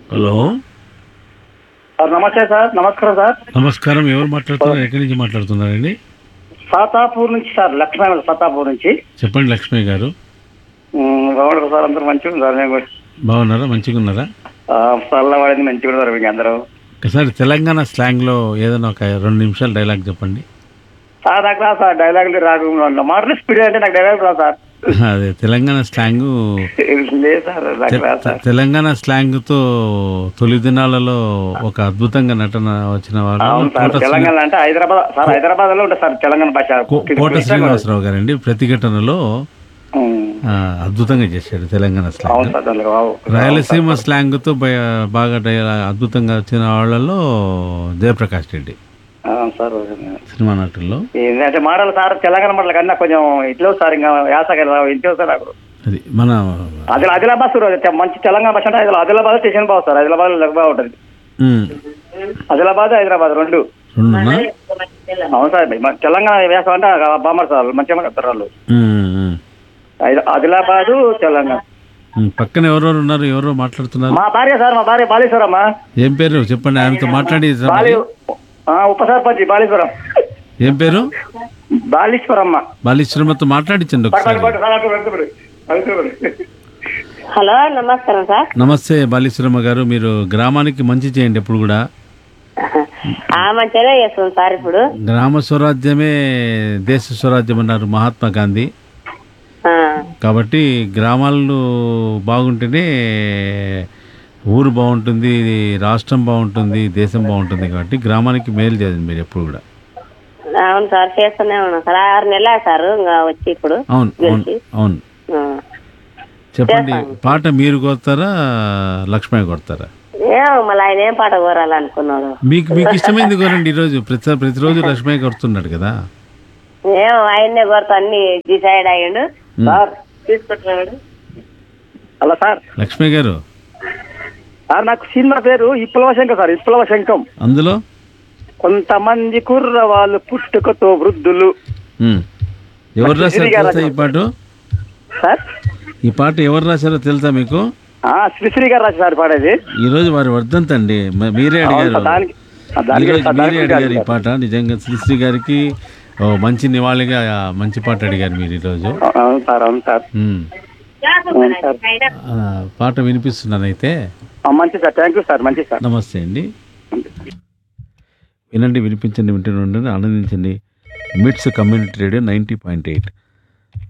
Hello sir నమస్తే sir నమస్కారం sir నమస్కారం ఎవరు మాట్లాడుతున్నారు ఎక్కడి నుంచి మాట్లాడుతున్నారండి సాతాపూర్ నుంచి సార్ లక్ష్మణ సాతాపూర్ నుంచి చెప్పండి లక్ష్మి గారు ఉమ్, బాగున్నారు సార్ అందరూ మంచిగా ఉంది సార్ మేము కూడా. బాగున్నారా మంచిగా ఉన్నారా ఆ, చల్లబడింది మంచిగా ఉన్నారు మీకు అందరూ ఒకసారి తెలంగాణ స్లాంగ్లో ఏదైనా ఒక రెండు నిమిషాలు డైలాగ్ చెప్పండి సార్ నాకు రా సార్ డైలాగులు రాకు మాటలు స్పీడ్ అంటే నాకు డైలాగ్ రా సార్ అదే తెలంగాణ స్లాంగ్ లేదు సార్ నాకు రా సార్ తెలంగాణ స్లాంగ్తో తొలి దినాలలో ఒక అద్భుతంగా నటన వచ్చిన వాళ్ళు అవును సార్ కోట శ్రీ- తెలంగాణ అంటే హైదరాబాద్ సార్ హైదరాబాద్ లో ఉంటుంది సార్ తెలంగాణ భాష కో- కోట శ్రీనివాసరావు గారండి ప్రతిఘటనలో ఉమ్, ఆ, అద్భుతంగా చేశాడు తెలంగాణ అవును స్లాంగ్ సార్ దాంట్లో వావ్. రాయలసీమ స్లాంగ్తో బయ- బాగా డై- అద్భుతంగా వచ్చిన వాళ్ళలో జయప్రకాష్ రెడ్డి అవును సార్ సినిమా నటుల్లో ఏంటంటే మాటలు సార్ తెలంగాణ మాటలు కన్నా కొంచెం ఇట్లా సార్ ఇంకా యాస ఇంట్లో సార్ నాకు అది మన ఆదిలా ఆదిలాబాద్ సార్ అది మంచి తెలంగాణ బస్ అంటే ఆదిలా- ఆదిలాబాద్ స్టేషన్ బాగు సార్ ఆదిలాబాద్ లో బాగుంటుంది ఉమ్, ఆదిలాబాద్ హైదరాబాద్ రెండు రెండునా అవును సార్ మన తెలంగాణ వేసం అంటే బామర్ సార్ మంచిగా మాట్లాడతారు వాళ్ళు ఉమ్, ఉమ్. హైద- ఆదిలాబాద్ తెలంగాణ ఉమ్, పక్కన ఎవరెవరు ఉన్నారు ఎవరో మాట్లాడుతున్నారు మా భార్య సార్ మా భార్య బాలేశ్వరమ్మ ఏం పేరు చెప్పండి ఆమెతో మాట్లాడి బాలి ఆ, ఉప సర్పంచ్ బాలేశ్వరం ఏం పేరు బాలీశ్వరమ్మ బాలీశ్వరమ్మతో మాట్లాడించండి పట్టు, ఒకసారి పట్టు, పట్టు, పట్టు, పట్టు, పట్టు, పట్టు. హలో నమస్కారం సార్ నమస్తే బాలీశ్వరమ్మ గారు మీరు గ్రామానికి మంచి చేయండి ఎప్పుడు కూడా ఆ మంచిగానే చేస్తుంది సార్ ఇప్పుడు గ్రామ స్వరాజ్యమే దేశ స్వరాజ్యం అన్నారు మహాత్మా గాంధీ ఆ, కాబట్టి గ్రామాలు బాగుంటేనే ఊరు బాగుంటుంది రాష్ట్రం బాగుంటుంది దేశం బాగుంటుంది కాబట్టి గ్రామానికి మేలు చేయండి మీరు ఎప్పుడు కూడా అవును సార్ చేస్తూనే ఉన్నాం సార్ ఆరు నెలలు సార్ ఇంకా వచ్చి ఇప్పుడు అవును అవును అవును ఆ. చెప్పండి పాట మీరు కొడతారా లక్ష్మయ్య కొడతారా ఏమో మళ్ళీ ఆయన ఏం పాట కోరాలనుకున్నాడు మీకు మీకు ఇష్టమైంది కోరండి ఈరోజు ప్రతి ప్రతిరోజు లక్ష్మయ్య కొడుతున్నాడు కదా ఏమో ఆయన్నే కోరుతా అన్ని డిసైడ్ అయ్యిండు సార్ తీసుకొచ్చినాడు hello sir Lakshmaiah garu sir నాకు సినిమా పేరు విప్లవ శంఖం సార్ విప్లవ శంఖం అందులో కొంతమంది కుర్ర వాళ్ళు పుట్టుకతో వృద్ధులు ఉమ్. ఎవరు రాశారో తెలుసా ఈ పాట సార్ ఈ పాట ఎవరు రాశారో తెలుసా మీకు ఆ, శ్రీశ్రీ గారు రాసి సార్ పాడేది ఈ రోజు వారి వర్ధంతి అండి మ- మీరే అవును అడిగారు సార్, దానికి ఆ, ఈ దానికి రోజు సార్, మీరే దానికి అడిగారు ఈ సార్. పాట నిజంగా శ్రీశ్రీ గారికి ఓ మంచి నివాళిగా ఆ మంచి పాట అడిగారు మీరు ఈరోజు అవును సార్ అవును సార్ ఉమ్. అవును సార్ ఆ, పాట వినిపిస్తున్నానైతే ఆ, మంచిది సార్ థ్యాంక్ యూ సార్ మంచిది సార్ నమస్తే అండి వినండి వినిపించండి వింటూనే ఉండండి ఆనందించండి MITS community radio ninety point eight